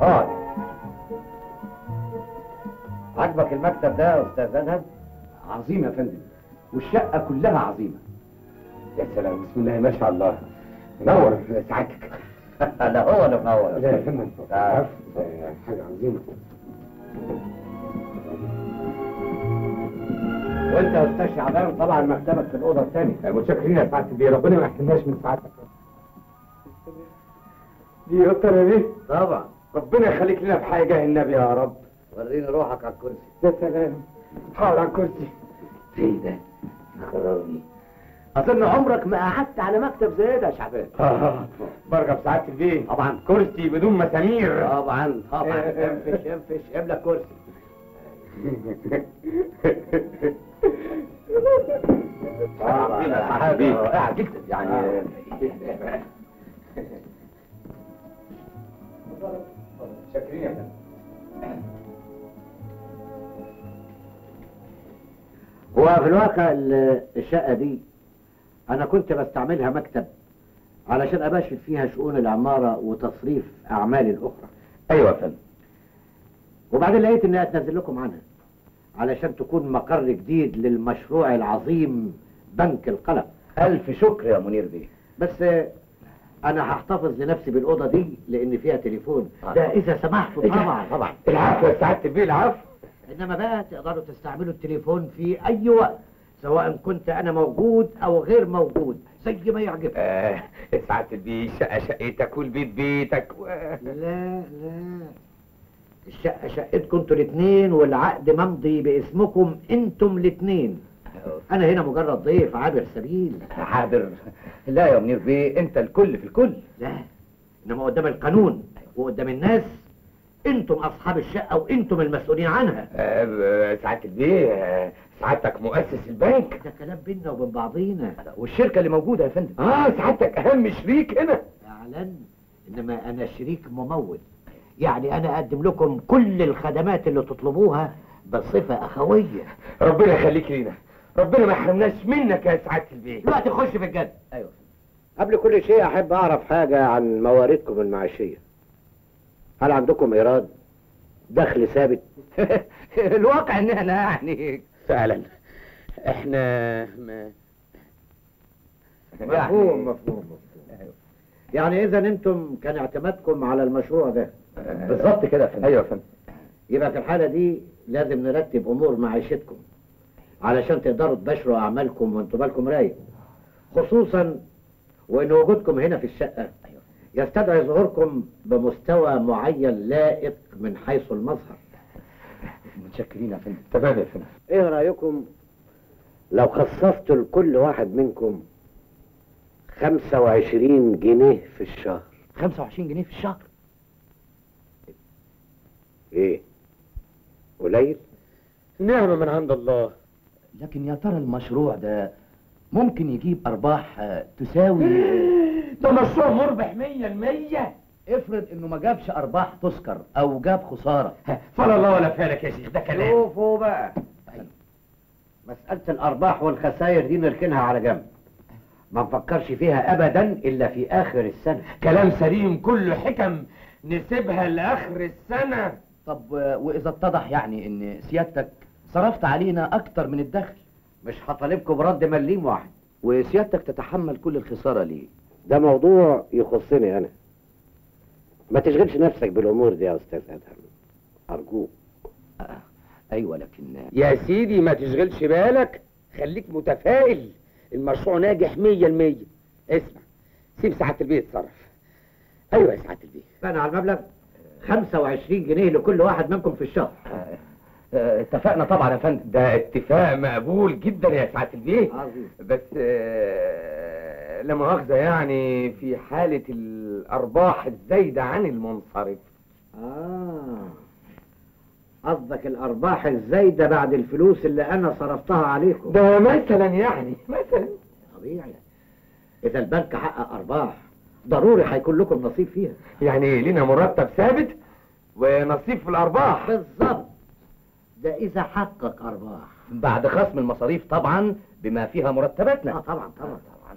اقعد عجبك المكتب ده يا استاذ ادهم عظيم يا فندم والشقه كلها عظيمه يا سلام بسم الله ما شاء الله نور سعادتك لا هو اللي منور لا يا فندم عفو ده حاجه عظيمه وانت يا استاذ شعبان طبعا مكتبك في الاوضه الثانيه متشكرين يا سعاده البيه ربنا ما يحرمناش من سعادتك دي قطه يا بيه طبعا ربنا يخليك لنا في حاجه النبي يا رب وريني روحك على الكرسي يا سلام حاول على الكرسي ايه ده خرابي اظن عمرك ما قعدت على مكتب زي ده يا شعبان اه برجع بسعاده البيه طبعا كرسي بدون مسامير طبعا طبعا انفش انفش املك كرسي طبعا يا صاحبي. رائعة جدا يعني شاكرين يا فندم هو في الواقع ال- الشقة دي أنا كنت بستعملها مكتب علشان أباشر فيها شؤون العمارة وتصريف أعمالي الأخرى ايوه يا فندم وبعدين لقيت إني أتنزل لكم عنها علشان تكون مقر جديد للمشروع العظيم بنك القلم الف شكر يا منير بيه بس آه، أنا هحتفظ لنفسي بالأوضة دي لأن فيها تليفون ده إذا سمحتوا طبعا طبعا العفو يا سعاده البيه العفو انما بقى تقدروا تستعملوا التليفون في اي وقت سواء كنت انا موجود او غير موجود زي ما يعجبك آه سعاده البيه شقه شقتك والبيت بيتك و... لا لا الشقه شقتكم انتوا الاثنين والعقد ممضي باسمكم انتم الاثنين انا هنا مجرد ضيف عابر سبيل حاضر لا يا منير بيه انت الكل في الكل لا انما قدام القانون وقدام الناس انتم اصحاب الشقه وانتم المسؤولين عنها آه سعاده البيه آه سعادتك مؤسس البنك ده كلام بينا وبين بعضينا والشركه اللي موجوده يا فندم اه سعادتك اهم شريك هنا فعلا انما انا شريك ممول يعني انا اقدم لكم كل الخدمات اللي تطلبوها بصفه اخويه ربنا يخليك لينا ربنا ما يحرمناش منك يا سعاده البيه دلوقتي نخش في الجد ايوه قبل كل شيء احب اعرف حاجه عن مواردكم المعيشيه هل عندكم ايراد دخل ثابت الواقع ان احنا يعني فعلا احنا ما مفهوم مفهوم يعني اذا انتم كان اعتمادكم على المشروع ده بالظبط كده يا فندم ايوه يا فندم يبقى في الحاله دي لازم نرتب امور معيشتكم علشان تقدروا تباشروا اعمالكم وانتوا بالكم رايق خصوصا وان وجودكم هنا في الشقه يستدعي ظهوركم بمستوى معين لائق من حيث المظهر متشكرين يا فندم تمام يا فندم ايه رايكم لو خصصت لكل واحد منكم 25 جنيه في الشهر 25 جنيه في الشهر ايه قليل نعمه من عند الله لكن يا ترى المشروع ده ممكن يجيب ارباح آه، تساوي ده مشروع مربح 100% افرض انه ما جابش ارباح تذكر او جاب خساره فلا الله ولا فالك يا شيخ ده كلام شوفوا بقى مسألة الأرباح والخسائر دي نركنها على جنب ما نفكرش فيها أبدا إلا في آخر السنة كلام سليم كله حكم نسيبها لاخر السنه طب آه، واذا اتضح يعني ان سيادتك صرفت علينا اكتر من الدخل مش هطالبكم برد مليم واحد وسيادتك تتحمل كل الخساره ليه ده موضوع يخصني أنا ما تشغلش نفسك بالأمور دي يا أستاذ أدهم أرجوك ايوه لكن يا سيدي ما تشغلش بالك خليك متفائل المشروع ناجح مية المية اسمع سيب ساعة البيت يتصرف ايوه يا ساعة البيت أنا على المبلغ 25 جنيه لكل واحد منكم في الشهر اتفقنا طبعا يا فندم ده اتفاق مقبول جدا يا سعادة البيت عظيم بس آه، لا مؤاخذة يعني في حالة الأرباح الزايدة عن المنصرف آه قصدك الأرباح الزايدة بعد الفلوس اللي أنا صرفتها عليكم ده مثلا يعني مثلا طبيعي إذا البنك حقق أرباح ضروري هيكون لكم نصيب فيها يعني لينا مرتب ثابت ونصيب في الأرباح بالظبط ده إذا حقق أرباح بعد خصم المصاريف طبعا بما فيها آه مرتباتنا طبعا طبعا طبعا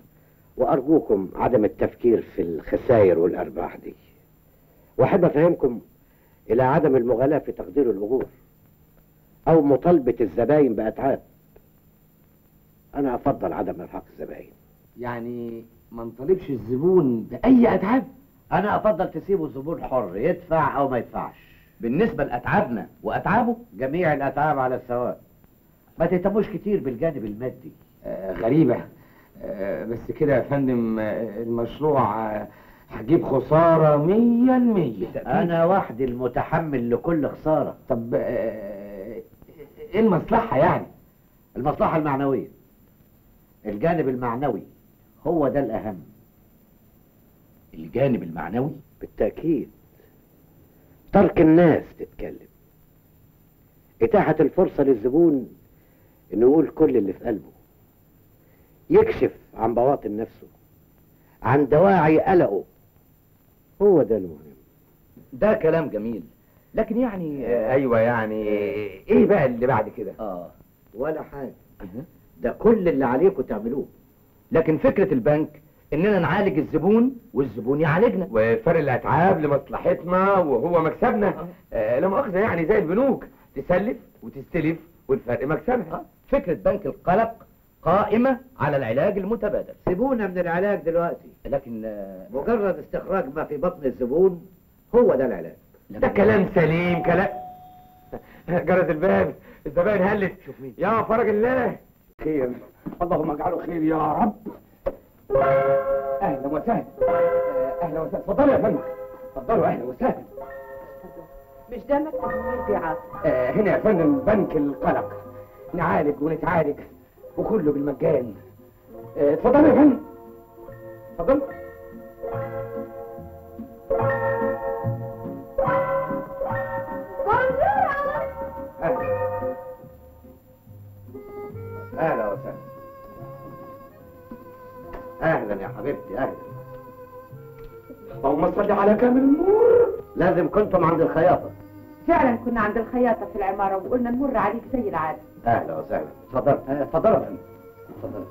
وأرجوكم عدم التفكير في الخسائر والأرباح دي وأحب أفهمكم إلى عدم المغالاة في تقدير الأجور أو مطالبة الزباين بأتعاب أنا أفضل عدم إرهاق الزباين يعني ما نطالبش الزبون بأي أتعاب أنا أفضل تسيبه الزبون حر يدفع أو ما يدفعش بالنسبة لأتعابنا وأتعابه جميع الأتعاب على السواء ما تهتموش كتير بالجانب المادي آه غريبة آه بس كده يا فندم آه المشروع آه هجيب خسارة مية المية أنا وحدي المتحمل لكل خسارة طب آه ايه المصلحة يعني المصلحة المعنوية الجانب المعنوي هو ده الأهم الجانب المعنوي بالتأكيد ترك الناس تتكلم إتاحة الفرصة للزبون إنه يقول كل اللي في قلبه يكشف عن بواطن نفسه عن دواعي قلقه هو ده المهم ده كلام جميل لكن يعني آه ايوه يعني ايه بقى اللي بعد كده اه ولا حاجة ده كل اللي عليكم تعملوه لكن فكرة البنك اننا نعالج الزبون والزبون يعالجنا وفرق الاتعاب لمصلحتنا وهو مكسبنا آه لا مؤاخذه يعني زي البنوك تسلف وتستلف والفرق مكسبها فكرة بنك القلق قائمة على العلاج المتبادل سيبونا من العلاج دلوقتي لكن آه، مجرد استخراج ما في بطن الزبون هو ده العلاج ده كلام سليم كلام جرس الباب الزبائن هلت شوف مين. يا فرج الله خير اللهم اجعله خير يا رب اهلا وسهلا آه، اهلا وسهلا اتفضلوا يا فندم اتفضلوا اهلا وسهلا مش ده مكتب منير في عاصم آه، هنا يا فندم بنك القلق نعالج ونتعالج وكله بالمجان آه، اتفضلوا يا فندم اتفضل اهلا اهلا وسهلا اهلا يا حبيبتي اهلا اللهم صل على كامل النور لازم كنتم عند الخياطة فعلا كنا عند الخياطة في العمارة وقلنا نمر عليك زي العادة اهلا وسهلا اتفضل آه، اتفضلوا يا فندم اتفضلوا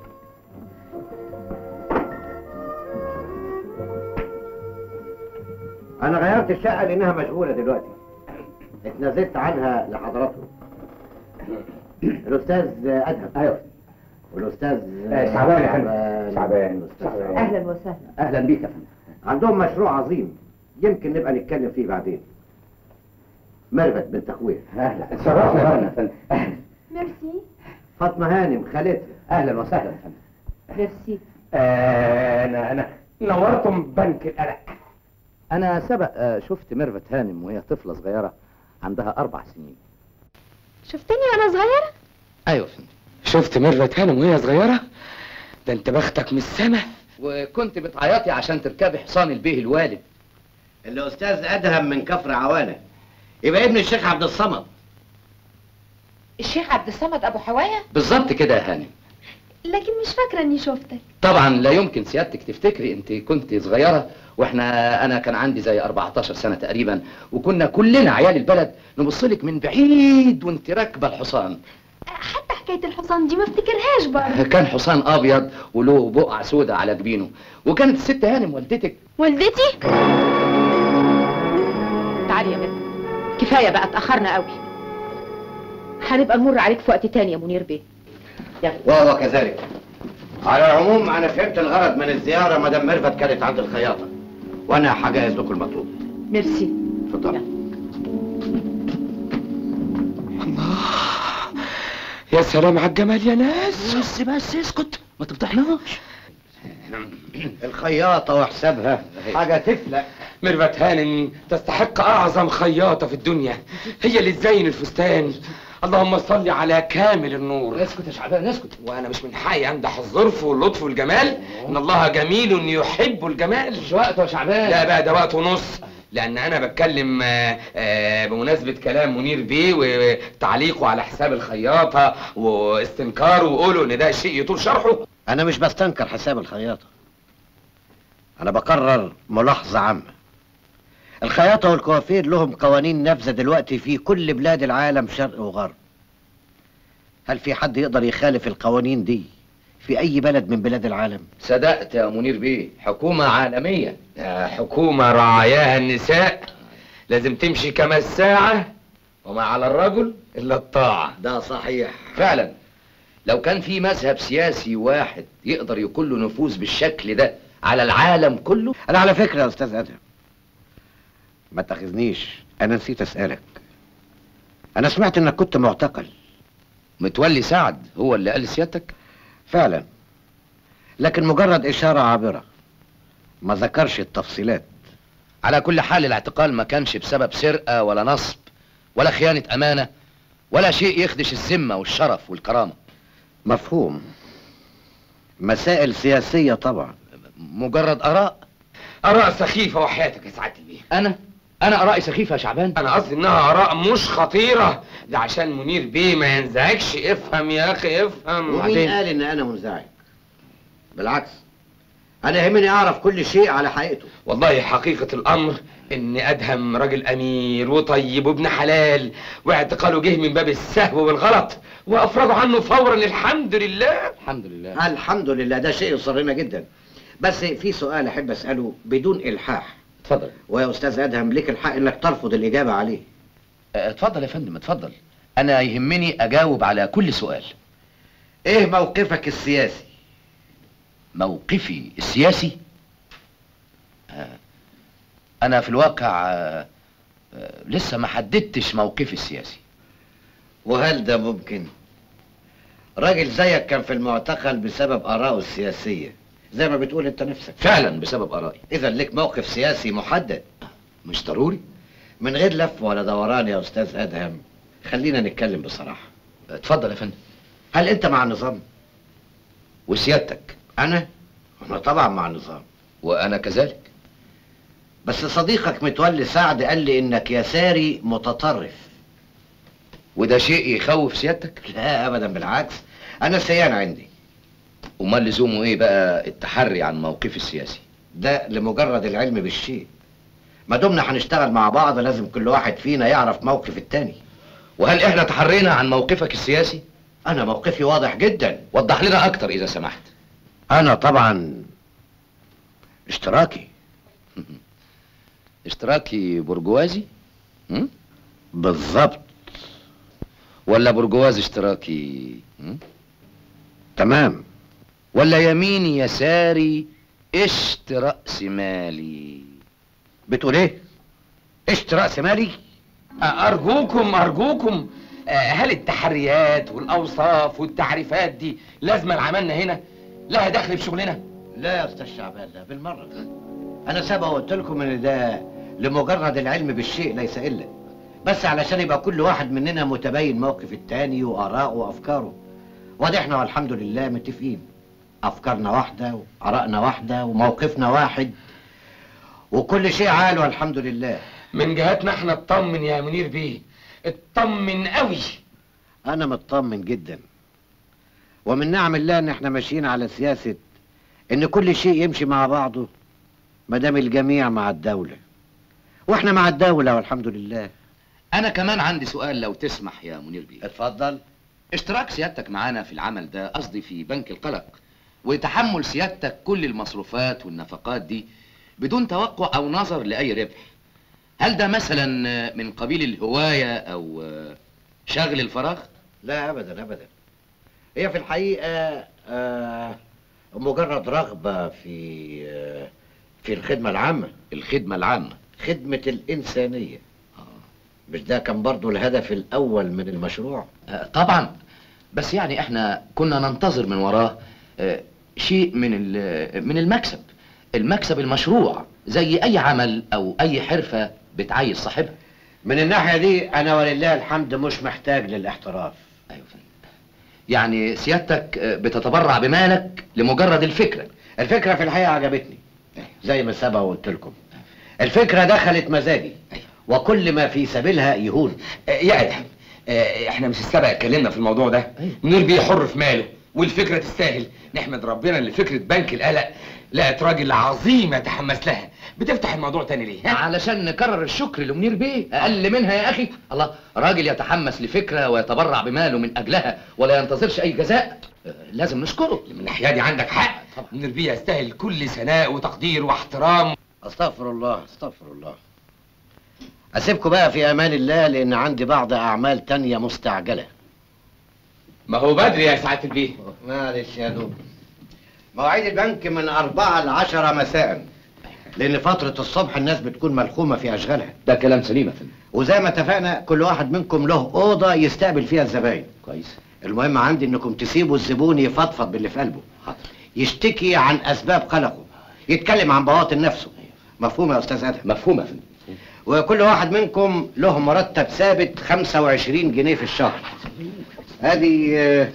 انا غيرت الشقة لانها مشغولة دلوقتي اتنازلت عنها لحضراتكم الاستاذ ادهم ايوه والاستاذ آه، شعبان يا فندم. شعبان. الأستاذ شعبان. أهلا وسهلا اهلا بيك يا فندم عندهم مشروع عظيم يمكن نبقى نتكلم فيه بعدين ميرفت بنت اخويا اهلا اتشرفنا يا يا فندم أهلا. ميرسي فاطمة هانم خالتها اهلا وسهلا يا فندم ميرسي آه، انا انا نورتم بنك القلق انا سبق آه، شفت ميرفت هانم وهي طفلة صغيرة عندها اربع سنين شفتني وانا صغيرة؟ ايوه يا فندم شفت ميرفت هانم وهي صغيرة ده انت بختك من السما وكنت بتعيطي عشان تركبي حصان البيه الوالد الاستاذ ادهم من كفر عوانة يبقى ابن الشيخ عبد الصمد الشيخ عبد الصمد أبو حوايا بالظبط كده يا هانم لكن مش فاكرة اني شفتك طبعا لا يمكن سيادتك تفتكري انت كنت صغيره واحنا انا كان عندي زي 14 سنه تقريبا وكنا كلنا عيال البلد نبص لك من بعيد وانت راكبه الحصان حتى حكاية الحصان دي ما افتكرهاش برضه كان حصان ابيض وله بقعه سودة على جبينه وكانت الست هانم والدتك والدتي تعالي يا بنت كفاية بقى اتأخرنا قوي هنبقى نمر عليك في وقت تاني يا منير بيه يلا وهو كذلك على العموم انا فهمت الغرض من الزيارة مدام ميرفت كانت عند الخياطة وانا هجهز لكم المطلوب ميرسي اتفضل يا سلام على الجمال يا ناس بس بس اسكت ما تفضحناش الخياطة وحسابها حاجة تفلق ميرفت هانم تستحق اعظم خياطة في الدنيا هي اللي تزين الفستان اللهم صل على كامل النور اسكت يا شعبان اسكت وانا مش من حقي امدح الظرف واللطف والجمال ان الله جميل يحب الجمال مش وقته يا شعبان لا بقى ده وقت ونص لان انا بتكلم آه، آه، بمناسبة كلام منير بيه وتعليقه على حساب الخياطة واستنكاره وقوله ان ده شيء يطول شرحه انا مش بستنكر حساب الخياطة انا بقرر ملاحظة عامة الخياطة والكوافير لهم قوانين نافذة دلوقتي في كل بلاد العالم شرق وغرب هل في حد يقدر يخالف القوانين دي في اي بلد من بلاد العالم صدقت يا منير بيه حكومه عالميه آه، حكومة رعاياها النساء لازم تمشي كما الساعة وما على الرجل إلا الطاعة ده صحيح فعلا لو كان في مذهب سياسي واحد يقدر يكون له نفوذ بالشكل ده على العالم كله انا على فكره يا استاذ ادهم ما تاخذنيش انا نسيت اسالك انا سمعت انك كنت معتقل متولي سعد هو اللي قال لسيادتك فعلا لكن مجرد اشاره عابره ما ذكرش التفصيلات على كل حال الاعتقال ما كانش بسبب سرقة ولا نصب ولا خيانة أمانة ولا شيء يخدش الذمة والشرف والكرامة مفهوم مسائل سياسيه طبعا مجرد آراء آراء سخيفة وحياتك يا سعادة البيه أنا أنا آرائي سخيفة يا شعبان أنا قصدي إنها آراء مش خطيرة ده عشان منير بيه ما ينزعجش افهم يا أخي افهم ومين وبعدين- قال ان انا منزعج بالعكس انا يهمني اعرف كل شيء على حقيقته والله حقيقة الأمر إن أدهم راجل أمير وطيب وابن حلال واعتقاله جه من باب السهو والغلط وأفرجوا عنه فورا الحمد لله الحمد لله الحمد لله ده شيء يسرنا جدا بس في سؤال احب اساله بدون الحاح اتفضل ويا استاذ ادهم ليك الحق انك ترفض الاجابه عليه اه، اتفضل يا فندم اتفضل أنا يهمني أجاوب على كل سؤال ايه موقفك السياسي موقفي السياسي آه، أنا في الواقع آه، آه، لسه ما حددتش موقفي السياسي وهل ده ممكن راجل زيك كان في المعتقل بسبب ارائه السياسيه زي ما بتقول انت نفسك فعلا بسبب آرائي اذا لك موقف سياسي محدد مش ضروري من غير لف ولا دوران يا استاذ ادهم خلينا نتكلم بصراحه اتفضل يا فندم هل انت مع النظام وسيادتك انا انا طبعا مع النظام وأنا كذلك بس صديقك متولي سعد قال لي انك يساري متطرف وده شيء يخوف سيادتك لا ابدا بالعكس انا سيان عندي امال لزومه ايه بقى التحري عن موقفي السياسي ده لمجرد العلم بالشيء ما دمنا هنشتغل مع بعض لازم كل واحد فينا يعرف موقف التاني وهل احنا تحرينا عن موقفك السياسي انا موقفي واضح جدا وضح لنا اكتر اذا سمحت انا طبعا اشتراكي اشتراكي برجوازي م? بالظبط ولا برجواز اشتراكي م? تمام ولا يميني يساري اشت رأس مالي بتقول ايه اشت راس مالي أرجوكم أرجوكم آه، هل التحريات والأوصاف والتعريفات دي لازمة لعملنا هنا لها دخل في شغلنا لا يا استاذ شعبان لا بالمره انا سبق وقلت لكم ان ده لمجرد العلم بالشيء ليس الا بس علشان يبقى كل واحد مننا متبين موقف التاني واراءه وافكاره وده احنا والحمد لله متفقين افكارنا واحده وارائنا واحده وموقفنا واحد وكل شيء عال والحمد لله من جهتنا احنا اطمن يا منير بيه اطمن قوي انا مطمن جدا ومن نعم الله ان احنا ماشيين على سياسه ان كل شيء يمشي مع بعضه ما دام الجميع مع الدوله واحنا مع الدوله والحمد لله انا كمان عندي سؤال لو تسمح يا منير بيه اتفضل اشتراك سيادتك معانا في العمل ده قصدي في بنك القلق وتحمل سيادتك كل المصروفات والنفقات دي بدون توقع او نظر لاي ربح هل ده مثلا من قبيل الهوايه او شغل الفراغ لا ابدا ابدا هي في الحقيقه آه مجرد رغبه في آه في الخدمه العامه الخدمه العامه خدمه الانسانيه مش ده كان برضو الهدف الاول من المشروع آه، طبعا بس يعني احنا كنا ننتظر من وراه آه، شيء من ال- من المكسب المكسب المشروع زي اي عمل او اي حرفه بتعيش صاحبها من الناحيه دي انا ولله الحمد مش محتاج للاحتراف ايوه فندم يعني سيادتك آه، بتتبرع بمالك لمجرد الفكره الفكره في الحقيقه عجبتني زي ما سبق وقلت لكم الفكره دخلت مزاجي وكل ما في سبيلها يهون آه، يا ادهم آه، احنا مش السبق اتكلمنا في الموضوع ده أيوة. منير بيه حر في ماله والفكره تستاهل نحمد ربنا اللي فكره بنك القلق لقت راجل عظيم يتحمس لها بتفتح الموضوع تاني ليه ها؟ علشان نكرر الشكر لمنير بيه اقل منها يا اخي الله راجل يتحمس لفكره ويتبرع بماله من اجلها ولا ينتظرش اي جزاء آه، لازم نشكره من الناحيه دي عندك حق طبعا. منير بيه يستاهل كل ثناء وتقدير واحترام استغفر الله استغفر الله اسيبكم بقى في امان الله لان عندي بعض اعمال تانية مستعجلة ما هو بدري يا سعاده البيه معلش يا دوب مواعيد البنك من أربعة لعشرة مساء لأن فترة الصبح الناس بتكون ملخومة في أشغالها ده كلام سليم يا فندم وزي ما اتفقنا كل واحد منكم له أوضة يستقبل فيها الزباين كويس المهم عندي إنكم تسيبوا الزبون يفضفض باللي في قلبه حاضر يشتكي عن أسباب قلقه يتكلم عن بواطن نفسه مفهوم يا أستاذ أدهم مفهوم يا فندم وكل واحد منكم له مرتب ثابت 25 جنيه في الشهر ادي آه،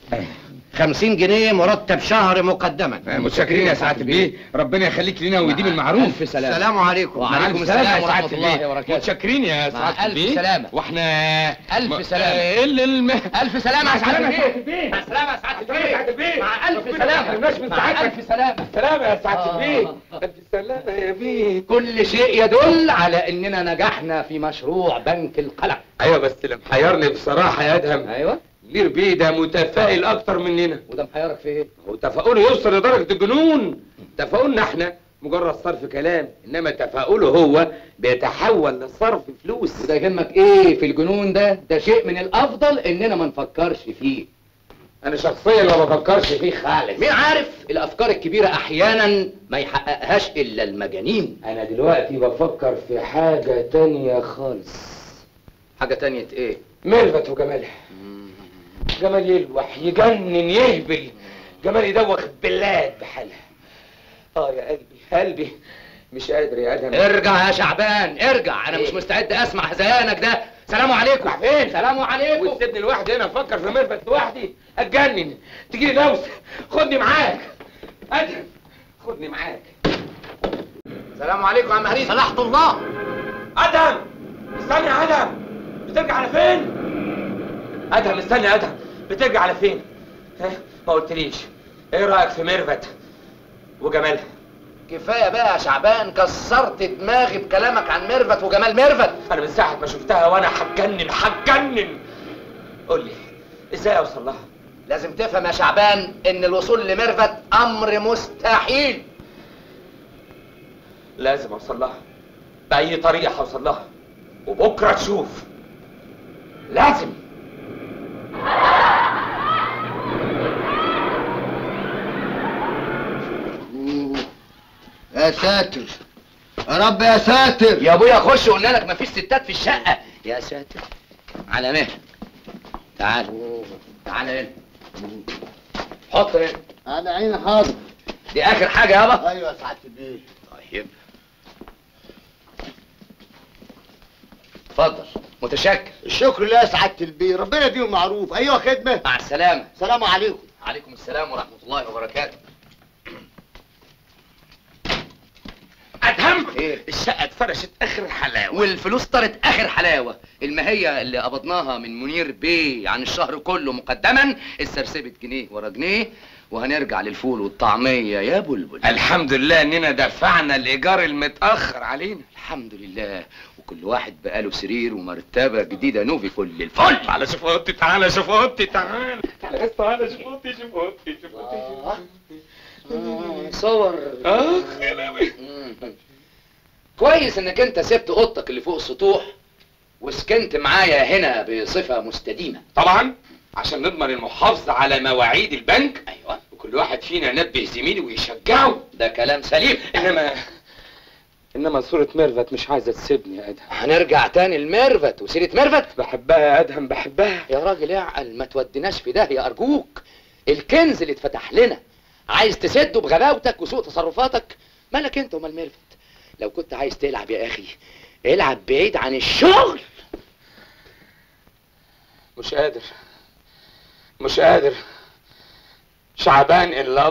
50 جنيه مرتب شهر مقدما متشكرين يا سعاده البيه ربنا يخليك لنا ويديم المعروف ألف سلام السلام عليكم وعليكم مع السلام يا ورحمة سعادة الله البيه. وبركاته. متشكرين يا مع سعاده ألف البيه سلامة. واحنا ألف ما- سلامة. آه، ال الم... ألف سلامة يا سعادة البيه مع السلامة يا سعادة البيه مع ألف ربنا سلامة. ما يحرمناش من مع سعادتك. ألف سلامة. سلامة يا سعادة آه. البيه ألف سلامة يا بيه كل شيء يدل على اننا نجحنا في مشروع بنك القلق ايوه بس اللي محيرني بصراحة يا ادهم ايوه منير بيه ده متفائل اكتر مننا وده محيرك في ايه هو تفاؤله يوصل لدرجة الجنون تفاؤلنا احنا مجرد صرف كلام انما تفاؤله هو بيتحول لصرف فلوس وده يهمك ايه في الجنون ده ده شيء من الافضل اننا ما نفكرش فيه انا شخصيا ما بفكرش فيه خالص مين عارف الافكار الكبيره احيانا ما يحققهاش الا المجانين انا دلوقتي بفكر في حاجة تانية خالص حاجه تانية ايه ميرفت وجمالها جمال يلوح يجنن يهبل جمال يدوخ البلاد بحالها اه يا قلبي قلبي مش قادر يا ادهم ارجع يا شعبان ارجع انا مش مستعد اسمع هذيانك ده سلام عليكم راح فين؟ سلام عليكم وتسيبني لوحدي هنا افكر في ميرفت لوحدي اتجنن تجيلي نوسه خدني معاك ادهم خدني معاك سلام عليكم يا عم هريس صلاحة الله ادهم استنى يا ادهم بترجع على فين ادهم استنى يا ادهم بترجع على فين ها ما قلتليش ايه رايك في ميرفت وجمالها كفايه بقى يا شعبان كسرت دماغي بكلامك عن ميرفت وجمال ميرفت انا من ساعه ما شفتها وانا هتجنن هتجنن قول لي ازاي اوصل لها لازم تفهم يا شعبان ان الوصول لميرفت امر مستحيل لازم اوصل لها باي طريقه هوصل لها وبكره تشوف لازم يا ساتر يا رب يا ساتر يا ابويا خش قلنا لك مفيش ستات في الشقه يا ساتر على مهلك تعال تعال هنا حط هنا على عيني حاضر دي اخر حاجه يابا ايوه يا سعادة البيه طيب اتفضل متشكر الشكر لله يا سعادة البيه ربنا يديهم معروف ايوه خدمة مع السلامه سلام عليكم عليكم السلام ورحمه الله وبركاته ادهم ايه الشقه اتفرشت اخر حلاوه والفلوس طارت اخر حلاوه المهيه اللي قبضناها من منير بيه عن الشهر كله مقدما اتسرسبت جنيه ورا جنيه وهنرجع للفول والطعميه يا بلبل الحمد لله اننا دفعنا الايجار المتاخر علينا الحمد لله وكل واحد بقاله سرير ومرتبه جديده نوفي كل الفل تعالى شوف اوضتي تعالى شوف اوضتي تعالى تعالى بس تعالى شوف اوضتي شوف اوضتي شوف اوضتي صور اخ يا لهوي كويس انك انت سبت اوضتك اللي فوق السطوح وسكنت معايا هنا بصفه مستديمه طبعا عشان نضمن المحافظه على مواعيد البنك ايوه وكل واحد فينا ينبه زميلي ويشجعه ده كلام سليم انما انما صورة ميرفت مش عايزة تسيبني يا ادهم هنرجع تاني لميرفت وسيره ميرفت بحبها يا ادهم بحبها يا راجل اعقل ما توديناش في داهيه ارجوك الكنز اللي اتفتح لنا عايز تسده بغباوتك وسوء تصرفاتك مالك انت ومال ميرفت لو كنت عايز تلعب يا اخي العب بعيد عن الشغل مش قادر مش قادر شعبان ان لاف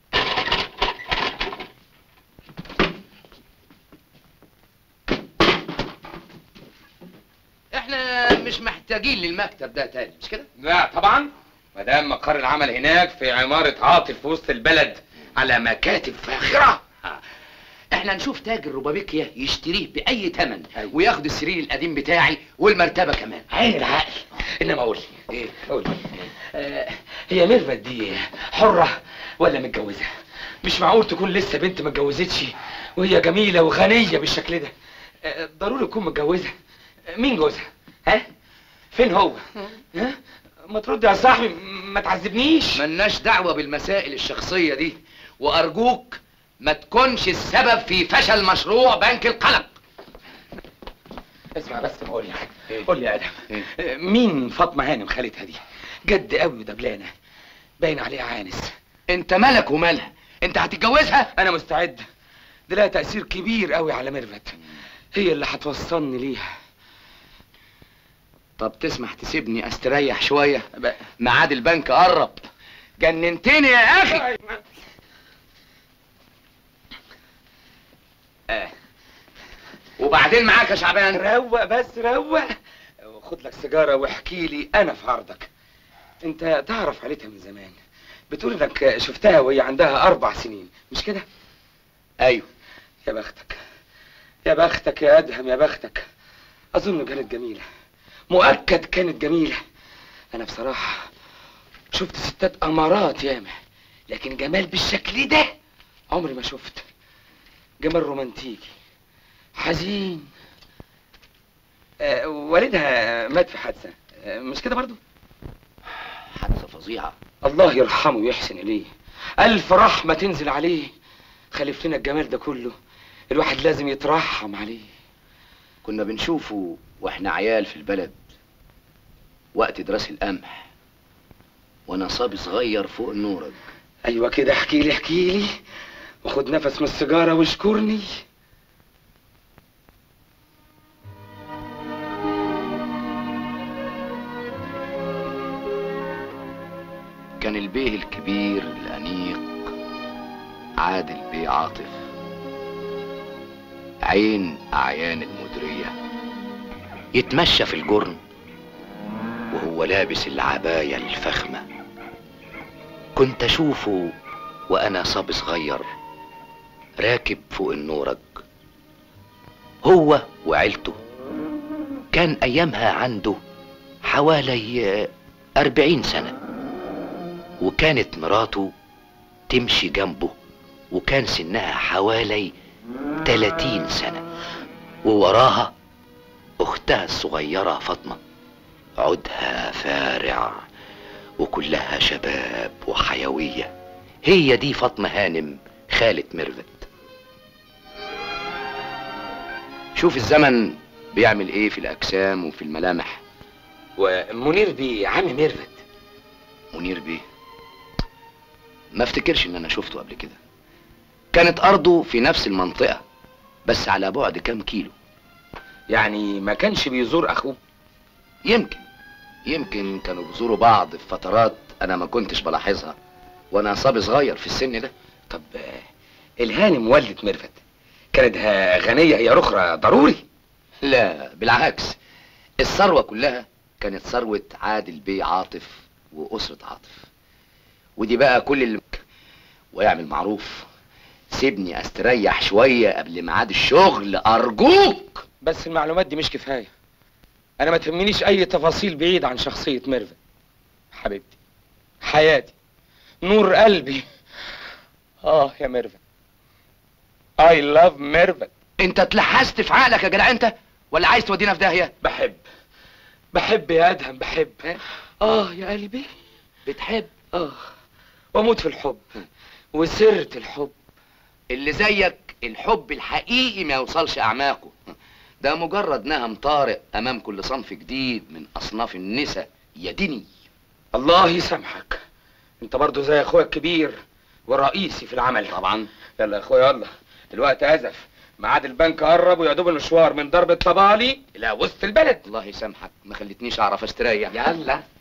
احنا مش محتاجين للمكتب ده تاني مش كده لا طبعا ما دام مقر العمل هناك في عمارة عاطف في وسط البلد على مكاتب فاخرة احنا نشوف تاجر روبابيكيا يشتريه باي ثمن أيوة. وياخد السرير القديم بتاعي والمرتبه كمان عين العقل انما قول لي ايه قول لي آه هي ميرفت دي حرة ولا متجوزة مش معقول تكون لسه بنت ما اتجوزتش وهي جميلة وغنية بالشكل ده آه، ضروري تكون متجوزه آه، مين جوزها ها فين هو ها ما ترد يا صاحبي م- ما تعذبنيش ملناش دعوة بالمسائل الشخصية دي وأرجوك ما تكونش السبب في فشل مشروع بنك القلق اسمع بس بقول لك إيه؟ قول لي يا ادم إيه؟ آه، مين فاطمه هانم خالتها دي جد قوي ودبلانه باين عليها عانس انت مالك ومالها انت هتتجوزها انا مستعد ده لها تاثير كبير قوي على ميرفت هي اللي هتوصلني ليها طب تسمح تسيبني استريح شوية بقى. ميعاد البنك قرب جننتني يا اخي آه. وبعدين معاك يا شعبان روق بس روق خد لك سيجاره واحكي لي انا في عرضك انت تعرف عيلتها من زمان بتقول انك شفتها وهي عندها اربع سنين مش كده ايوه يا بختك يا بختك يا ادهم يا بختك اظن كانت جميله مؤكد كانت جميله انا بصراحه شفت ستات امارات ياما لكن جمال بالشكل ده عمري ما شفت جمال رومانتيكي حزين آه والدها مات في حادثه آه مش كده برضو حادثة فظيعة الله يرحمه ويحسن اليه الف رحمه تنزل عليه خلف لنا الجمال ده كله الواحد لازم يترحم عليه كنا بنشوفه واحنا عيال في البلد وقت دراسة القمح وانا صبي صغير فوق النورج ايوه كده احكي لي احكي لي وخد نفس من السيجاره واشكرني كان البيه الكبير الأنيق عادل بيه عاطف عين أعيان المديرية يتمشى في الجرن وهو لابس العباية الفخمة كنت أشوفه وأنا صبي صغير راكب فوق النورج هو وعيلته كان أيامها عنده حوالي أربعين سنة وكانت مراته تمشي جنبه وكان سنها حوالي 30 سنة ووراها أختها الصغيرة فاطمة عودها فارع وكلها شباب وحيوية هي دي فاطمة هانم خالة ميرفت شوف الزمن بيعمل ايه في الأجسام وفي الملامح ومنير بيه عم ميرفت منير بيه ما افتكرش ان انا شفته قبل كده كانت ارضه في نفس المنطقة بس على بعد كام كيلو يعني ما كانش بيزور اخوه يمكن يمكن كانوا بيزوروا بعض في فترات انا ما كنتش بلاحظها وانا صبي صغير في السن ده طب آه، الهانم والدة ميرفت كانت ها- غنية هي رخرة ضروري لا بالعكس الثروة كلها كانت ثروة عادل بيه عاطف وأسرة عاطف ودي بقى كل اللي ويعمل معروف سيبني استريح شوية قبل ميعاد الشغل أرجوك بس المعلومات دي مش كفاية انا ما تهمنيش اي تفاصيل بعيد عن شخصية ميرفت حبيبتي حياتي نور قلبي اه يا ميرفت I love ميرفت انت اتلحست في عقلك يا جدع انت ولا عايز تودينا في داهية بحب بحب يا ادهم بحب اه يا قلبي بتحب اه واموت في الحب وسرة الحب اللي زيك الحب الحقيقي ما يوصلش اعماقه ده مجرد نهم طارئ امام كل صنف جديد من اصناف النساء يدني الله يسامحك انت برضو زي اخويا الكبير ورئيسي في العمل طبعا يلا يا اخويا يلا الوقت ازف ميعاد البنك قرب ويا دوب المشوار من ضرب الطبالي الى وسط البلد الله يسامحك ما خلتنيش اعرف استريح يلا